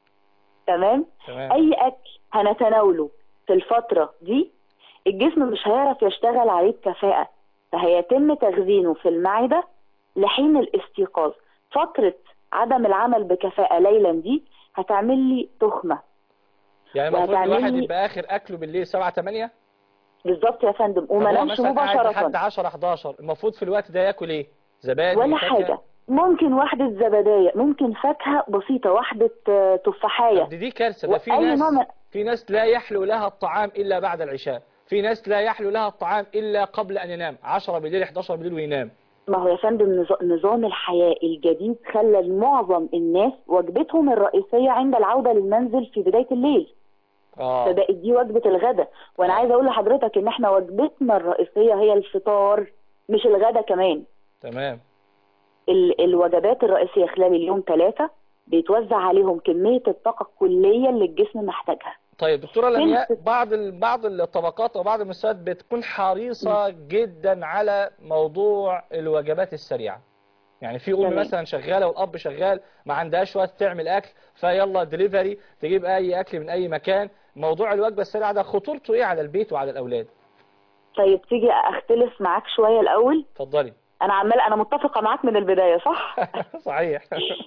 تمام تمام اي اكل هنتناوله في الفترة دي الجسم مش هيعرف يشتغل عليه بكفاءة فهيتم تخزينه في المعدة لحين الاستيقاظ فترة عدم العمل بكفاءة ليلا دي هتعمل لي تخمة يعني المفروض وهتعمل الواحد لي- يبقى اخر اكله بالليل 7 8 بالظبط يا فندم وما نامش مثلا قاعد لحد مباشرة 10 11 المفروض في الوقت ده ياكل ايه زبادي ولا فاكهة؟ حاجة ممكن واحدة زبدية ممكن فاكهة بسيطة واحدة آه، تفاحية طب دي, دي كارثه ده في وأي ناس نوع من- في ناس لا يحلو لها الطعام الا بعد العشاء في ناس لا يحلو لها الطعام الا قبل ان ينام 10 بالليل 11 بالليل وينام ما هو يا فندم نظ- نظام الحياة الجديد خلى معظم الناس وجبتهم الرئيسية عند العودة للمنزل في بداية الليل اه فبقت دي وجبة الغداء وانا عايزة اقول لحضرتك ان احنا وجبتنا الرئيسية هي الفطار مش الغداء كمان تمام ال- الوجبات الرئيسية خلال اليوم ثلاثة بيتوزع عليهم كمية الطاقة الكلية اللي الجسم محتاجها طيب دكتوره لمياء فين- بعض ال- بعض الطبقات او بعض المستويات بتكون حريصه جدا على موضوع الوجبات السريعه يعني في ام تمام. مثلا شغاله والاب شغال ما عندهاش وقت تعمل اكل فيلا دليفري تجيب اي اكل من اي مكان موضوع الوجبه السريعه ده خطورته ايه على البيت وعلى الاولاد طيب تيجي اختلف معاك شوية الاول اتفضلي انا عمال انا متفقة معاك من البداية صح صحيح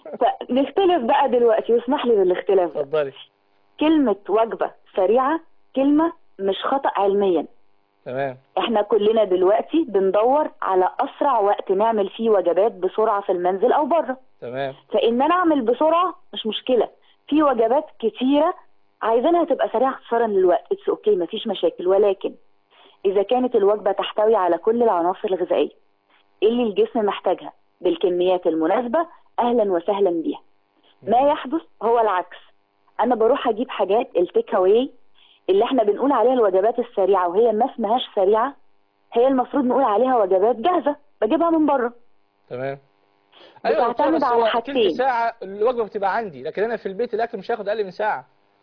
فنختلف بقى دلوقتي واسمح لي بالاختلاف ده. اتفضلي كلمة وجبة سريعة كلمة مش خطأ علميا تمام احنا كلنا دلوقتي بندور على اسرع وقت نعمل فيه وجبات بسرعة في المنزل او بره تمام فان انا اعمل بسرعة مش مشكلة في وجبات كتيرة عايزينها تبقى سريعة اختصارا للوقت اتس اوكي مفيش مشاكل ولكن اذا كانت الوجبة تحتوي على كل العناصر الغذائية اللي الجسم محتاجها بالكميات المناسبة اهلا وسهلا بيها ما يحدث هو العكس انا بروح اجيب حاجات التيك اواي اللي احنا بنقول عليها الوجبات السريعه وهي ما اسمهاش سريعه هي المفروض نقول عليها وجبات جاهزه بجيبها من بره تمام ايوه يا دكتورة، بتعتمد بس على هو حاجتين. تلت ساعه الوجبه بتبقى عندي لكن انا في البيت الاكل مش هياخد اقل من ساعه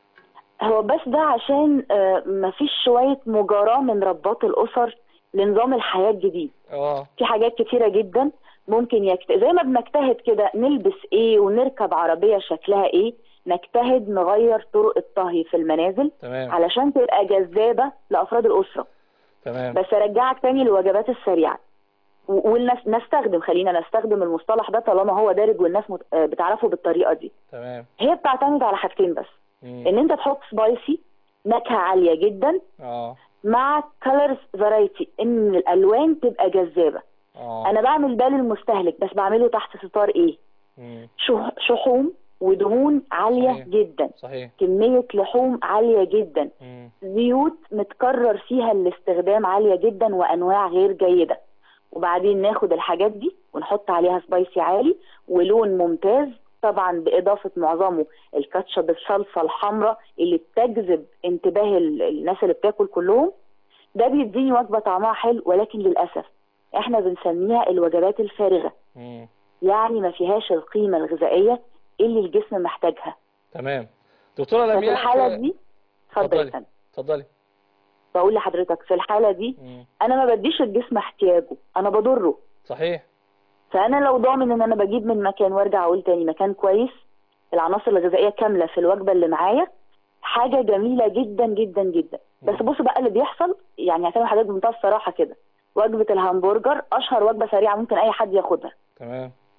هو بس ده عشان آه، مفيش شويه مجاراه من رباط الاسر لنظام الحياه الجديد اه في حاجات كتيره جدا ممكن يكت... زي ما بنجتهد كده نلبس ايه ونركب عربيه شكلها ايه نجتهد نغير طرق الطهي في المنازل تمام علشان تبقى جذابه لافراد الاسره تمام بس ارجعك تاني للوجبات السريعه و- والناس نستخدم خلينا نستخدم المصطلح ده طالما هو دارج والناس مت... آه، بتعرفه بالطريقه دي تمام هي بتعتمد على حاجتين بس مم. ان انت تحط سبايسي نكهه عاليه جدا اه مع كولرز فرايتي ان الالوان تبقى جذابه اه انا بعمل ده للمستهلك بس بعمله تحت ستار ايه مم. شح- شحوم ودهون عاليه صحيح. جدا صحيح كميه لحوم عاليه جدا مم. زيوت متكرر فيها الاستخدام عالية جدا وأنواع غير جيدة وبعدين ناخد الحاجات دي ونحط عليها سبايسي عالي ولون ممتاز طبعا بإضافة معظمه الكاتشب الصلصة الحمراء اللي بتجذب انتباه ال- الناس اللي بتاكل كلهم ده بيديني وجبة طعمها حلو ولكن للأسف احنا بنسميها الوجبات الفارغة مم. يعني ما فيهاش القيمة الغذائية اللي الجسم محتاجها تمام دكتورة ففي لمياء الحالة دي اتفضل يا اتفضلي. فندم. اتفضلي بقول لحضرتك في الحالة دي مم. انا ما بديش الجسم احتياجه انا بضره صحيح فانا لو ضامن ان انا بجيب من مكان وارجع اقول تاني مكان كويس العناصر الغذائيه كامله في الوجبه اللي معايا حاجه جميله جدا جدا جدا بس بص بقى اللي بيحصل يعني هفهم حضرتك بمنتهى الصراحه كده وجبه الهمبرجر اشهر وجبه سريعه ممكن اي حد ياخدها تمام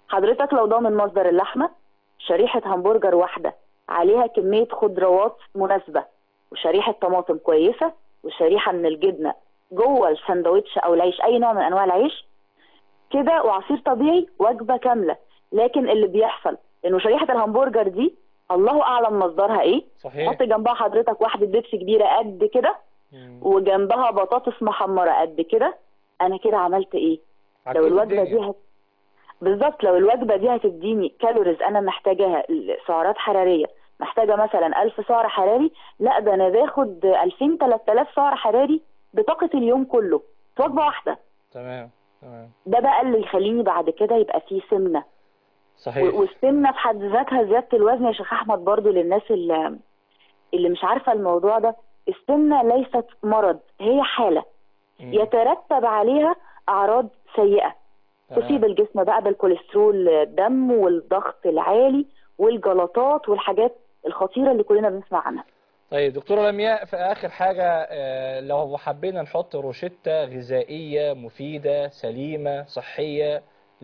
حضرتك لو ضامن مصدر اللحمه شريحه همبرجر واحده عليها كميه خضروات مناسبه وشريحه طماطم كويسه وشريحه من الجبنه جوه الساندوتش او العيش اي نوع من انواع العيش كده وعصير طبيعي وجبه كامله لكن اللي بيحصل انه شريحه الهمبرجر دي الله اعلم مصدرها ايه صحيح حط جنبها حضرتك واحده بيبسي كبيره قد كده مم. وجنبها بطاطس محمره قد كده انا كده عملت ايه عكيت لو الوجبه الدنيا. دي هت... بالظبط لو الوجبه دي هتديني كالوريز انا محتاجاها سعرات حراريه محتاجه مثلا 1000 سعر حراري لا ده انا باخد 2000 3000 سعر حراري بطاقه اليوم كله في وجبه واحده تمام تمام ده بقى اللي يخليني بعد كده يبقى فيه سمنه صحيح و- والسمنه في حد ذاتها زياده الوزن يا شيخ احمد برضو للناس اللي اللي مش عارفه الموضوع ده السمنه ليست مرض هي حاله مم. يترتب عليها اعراض سيئه تمام. تصيب الجسم بقى بالكوليسترول الدم والضغط العالي والجلطات والحاجات الخطيره اللي كلنا بنسمع عنها طيب دكتورة لمياء في آخر حاجة آه، لو حبينا نحط روشتة غذائية مفيدة سليمة صحية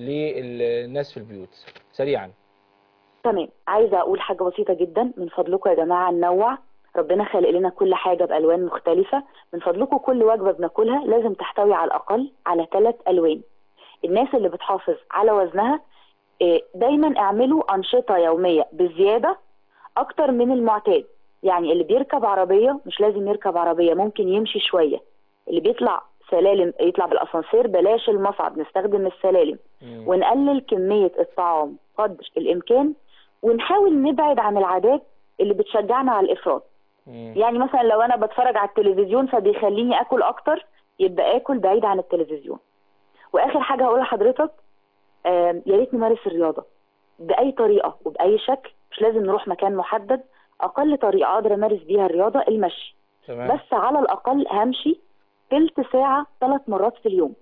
للناس في البيوت سريعا تمام عايزه اقول حاجه بسيطه جدا من فضلكم يا جماعه ننوع ربنا خالق لنا كل حاجه بالوان مختلفه من فضلكم كل وجبه بناكلها لازم تحتوي على الاقل على ثلاث الوان الناس اللي بتحافظ على وزنها آه، دايما اعملوا انشطه يوميه بزياده اكتر من المعتاد يعني اللي بيركب عربيه مش لازم يركب عربيه ممكن يمشي شويه اللي بيطلع سلالم يطلع بالاسانسير بلاش المصعد نستخدم السلالم مم. ونقلل كمية الطعام قدر الإمكان ونحاول نبعد عن العادات اللي بتشجعنا على الإفراط مم. يعني مثلا لو أنا بتفرج على التلفزيون فبيخليني أكل أكتر يبقى آكل بعيد عن التلفزيون وآخر حاجة هقولها لحضرتك آم، يا ريت نمارس الرياضة بأي طريقة وبأي شكل مش لازم نروح مكان محدد أقل طريقة أقدر أمارس بيها الرياضة المشي تمام بس على الأقل همشي تلت ساعة ثلاث مرات في اليوم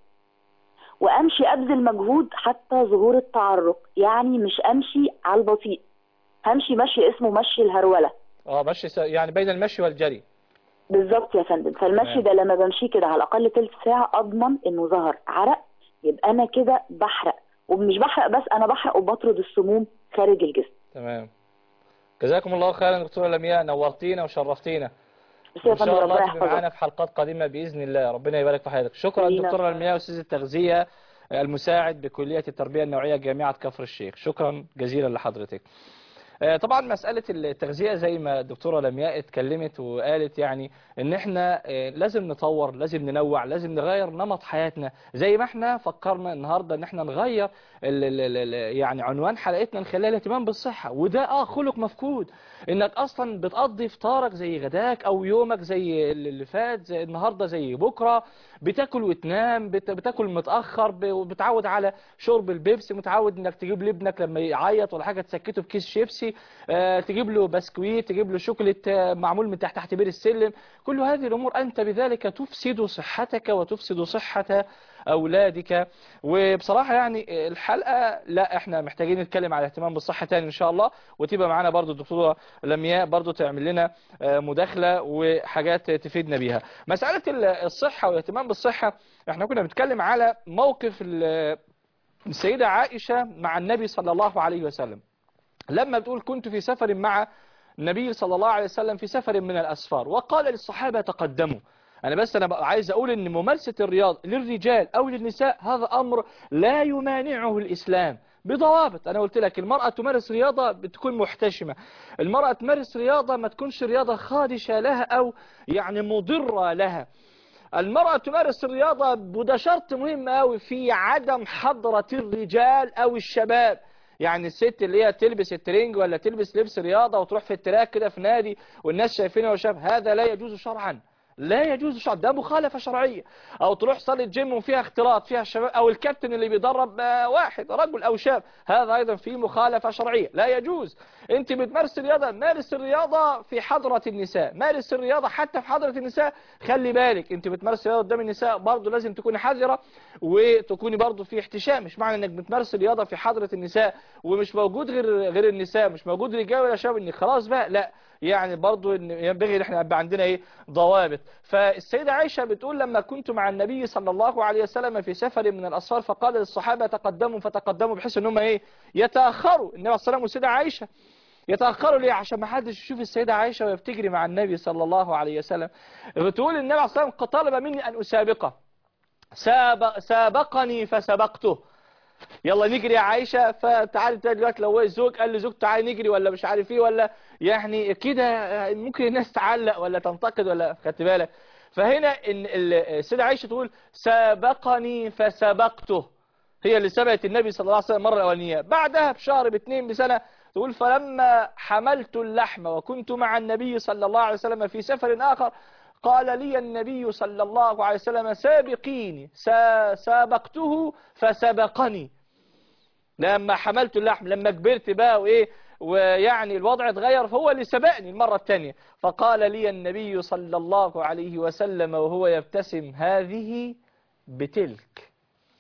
وأمشي أبذل مجهود حتى ظهور التعرق يعني مش أمشي على البطيء همشي مشي اسمه مشي الهرولة اه مشي س... يعني بين المشي والجري بالظبط يا فندم فالمشي تمام. ده لما بمشي كده على الأقل تلت ساعة أضمن إنه ظهر عرق يبقى أنا كده بحرق ومش بحرق بس أنا بحرق وبطرد السموم خارج الجسم تمام جزاكم الله خيرا دكتورة لمياء نورتينا وشرفتينا بس يا ان فندم شاء الله ربنا تبقى معانا يحفظك في حلقات قادمة بإذن الله ربنا يبارك في حياتك شكرا لينا دكتورة خير. لمياء أستاذ التغذية المساعد بكلية التربية النوعية جامعة كفر الشيخ شكرا جزيلا لحضرتك آه، طبعا مسألة التغذية زي ما الدكتورة لمياء اتكلمت وقالت يعني ان احنا آه، لازم نطور لازم ننوع لازم نغير نمط حياتنا زي ما احنا فكرنا النهاردة ان احنا نغير ال ال ال ال يعني عنوان حلقتنا نخليها الاهتمام بالصحة وده اه خلق مفقود انك اصلا بتقضي فطارك زي غداك او يومك زي اللي فات زي النهاردة زي بكرة بتاكل وتنام بت- بتاكل متأخر ب- وبتعود على شرب البيبسي متعود انك تجيب لابنك لما يعيط ولا حاجة تسكته بكيس شيبسي آه، تجيب له بسكويت تجيب له شوكولات آه، معمول من تحت تحت بير السلم كل هذه الامور انت بذلك تفسد صحتك وتفسد صحة اولادك وبصراحة يعني الحلقة لا احنا محتاجين نتكلم على الاهتمام بالصحة تاني ان شاء الله وتبقى معانا برضو الدكتورة لمياء برضو تعمل لنا آه، مداخلة وحاجات تفيدنا بيها مسألة ال- الصحة والاهتمام بالصحة احنا كنا بنتكلم على موقف ال- السيدة عائشة مع النبي صلى الله عليه وسلم لما بتقول كنت في سفر مع النبي صلى الله عليه وسلم في سفر من الأسفار وقال للصحابة تقدموا أنا بس أنا بقى عايز أقول أن ممارسة الرياض للرجال أو للنساء هذا أمر لا يمانعه الإسلام بضوابط أنا قلت لك المرأة تمارس رياضة بتكون محتشمة المرأة تمارس رياضة ما تكونش رياضة خادشة لها أو يعني مضرة لها المرأة تمارس الرياضة وده شرط مهم قوي في عدم حضرة الرجال أو الشباب يعني الست اللي هي تلبس الترنج ولا تلبس لبس رياضة وتروح في التراك كده في نادي والناس شايفينها وشاف هذا لا يجوز شرعا لا يجوز شرعا ده مخالفة شرعية او تروح صالة جيم وفيها اختلاط فيها الشباب او الكابتن اللي بيدرب آه، واحد رجل او شاب هذا ايضا فيه مخالفة شرعية لا يجوز انت بتمارس الرياضة مارس الرياضة في حضرة النساء مارس الرياضة حتى في حضرة النساء خلي بالك انت بتمارس الرياضة قدام النساء برضه لازم تكوني حذرة وتكوني برضه في احتشام مش معنى انك بتمارس الرياضة في حضرة النساء ومش موجود غير غير النساء مش موجود رجال ولا شباب انك خلاص بقى لا يعني برضو إن ينبغي ان احنا يبقى عندنا ايه ضوابط فالسيدة عائشة بتقول لما كنت مع النبي صلى الله عليه وسلم في سفر من الأسفار فقال للصحابة تقدموا فتقدموا بحيث ان هم ايه يتأخروا النبي صلى الله عليه وسلم والسيدة عائشة يتأخروا ليه عشان ما حدش يشوف السيدة عائشة وهي بتجري مع النبي صلى الله عليه وسلم بتقول النبي صلى الله عليه وسلم طلب مني أن أسابقه سابق سابقني فسبقته يلا نجري يا عائشة فتعالي انت دلوقتي لو هو الزوج قال لزوج تعالي نجري ولا مش عارف ايه ولا يعني كده ممكن الناس تعلق ولا تنتقد ولا خدت بالك فهنا ان السيدة عائشة تقول سابقني فسبقته هي اللي سبقت النبي صلى الله عليه وسلم المرة الأولانية بعدها بشهر باثنين بسنة تقول فلما حملت اللحم وكنت مع النبي صلى الله عليه وسلم في سفر آخر قال لي النبي صلى الله عليه وسلم سابقيني سابقته فسبقني لما حملت اللحم لما كبرت بقى وإيه ويعني الوضع اتغير فهو اللي سبقني المرة الثانية فقال لي النبي صلى الله عليه وسلم وهو يبتسم هذه بتلك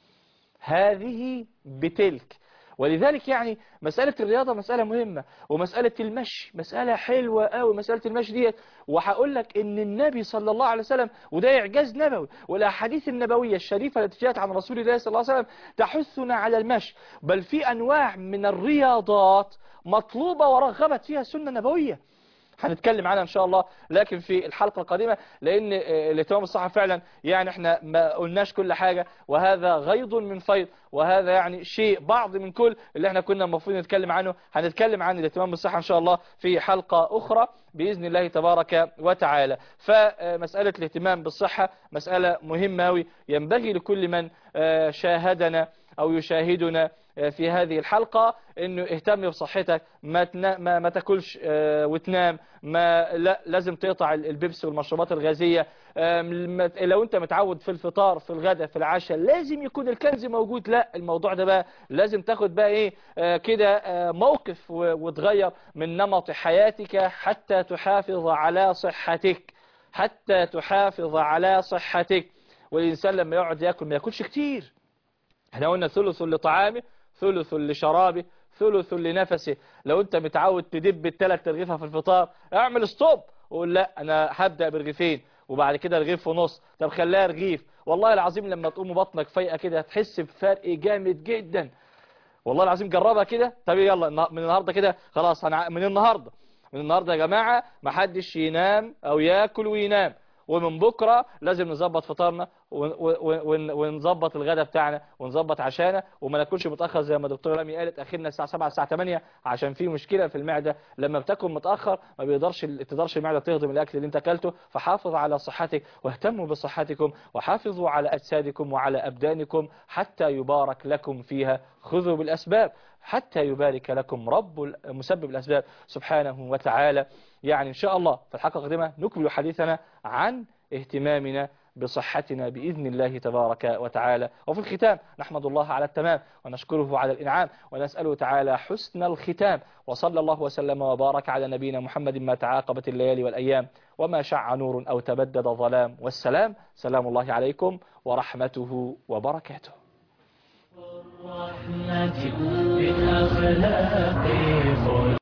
هذه بتلك ولذلك يعني مسألة الرياضة مسألة مهمة ومسألة المشي مسألة حلوة قوي مسألة المشي ديت وهقول لك ان النبي صلى الله عليه وسلم وده إعجاز نبوي والأحاديث النبوية الشريفة التي جاءت عن رسول الله صلى الله عليه وسلم تحثنا على المشي بل في أنواع من الرياضات مطلوبة ورغبت فيها السنة النبوية هنتكلم عنها ان شاء الله لكن في الحلقة القادمة لان الاهتمام الصحة فعلا يعني احنا ما قلناش كل حاجة وهذا غيض من فيض وهذا يعني شيء بعض من كل اللي احنا كنا المفروض نتكلم عنه هنتكلم عن الاهتمام بالصحة ان شاء الله في حلقة اخرى بإذن الله تبارك وتعالى فمسألة الاهتمام بالصحة مسألة مهمة أوي ينبغي لكل من شاهدنا أو يشاهدنا في هذه الحلقة انه اهتم بصحتك ما, تنا ما, ما تاكلش اه وتنام ما لا لازم تقطع البيبسي والمشروبات الغازية اه لو انت متعود في الفطار في الغداء في العشاء لازم يكون الكنز موجود لا الموضوع ده بقى لازم تاخد بقى ايه اه كده موقف وتغير من نمط حياتك حتى تحافظ على صحتك حتى تحافظ على صحتك والإنسان لما يقعد يأكل ما يأكلش كتير احنا قلنا ثلث لطعامه ثلث لشرابه ثلث لنفسه لو انت متعود تدب الثلاث ترغيفة في الفطار اعمل ستوب وقول لا انا هبدأ برغيفين وبعد كده رغيف ونص طب خليها رغيف والله العظيم لما تقوم بطنك فايقه كده هتحس بفرق جامد جدا والله العظيم جربها كده طب يلا من النهارده كده خلاص هنع... من النهارده من النهارده يا جماعه ما حدش ينام او ياكل وينام ومن بكرة لازم نظبط فطارنا ونظبط الغداء بتاعنا ونظبط عشانا وما ناكلش متأخر زي ما دكتور رامي قالت اخرنا الساعة 7 الساعة 8 عشان في مشكلة في المعدة لما بتاكل متأخر ما بيقدرش تقدرش المعدة تهضم الاكل اللي انت اكلته فحافظ على صحتك واهتموا بصحتكم وحافظوا على اجسادكم وعلى ابدانكم حتى يبارك لكم فيها خذوا بالاسباب حتى يبارك لكم رب مسبب الأسباب سبحانه وتعالى يعني إن شاء الله في الحلقة القادمة نكمل حديثنا عن اهتمامنا بصحتنا بإذن الله تبارك وتعالى وفي الختام نحمد الله على التمام ونشكره على الإنعام ونسأله تعالى حسن الختام وصلى الله وسلم وبارك على نبينا محمد ما تعاقبت الليالي والأيام وما شع نور أو تبدد ظلام والسلام سلام الله عليكم ورحمته وبركاته الرحمة بالأخلاق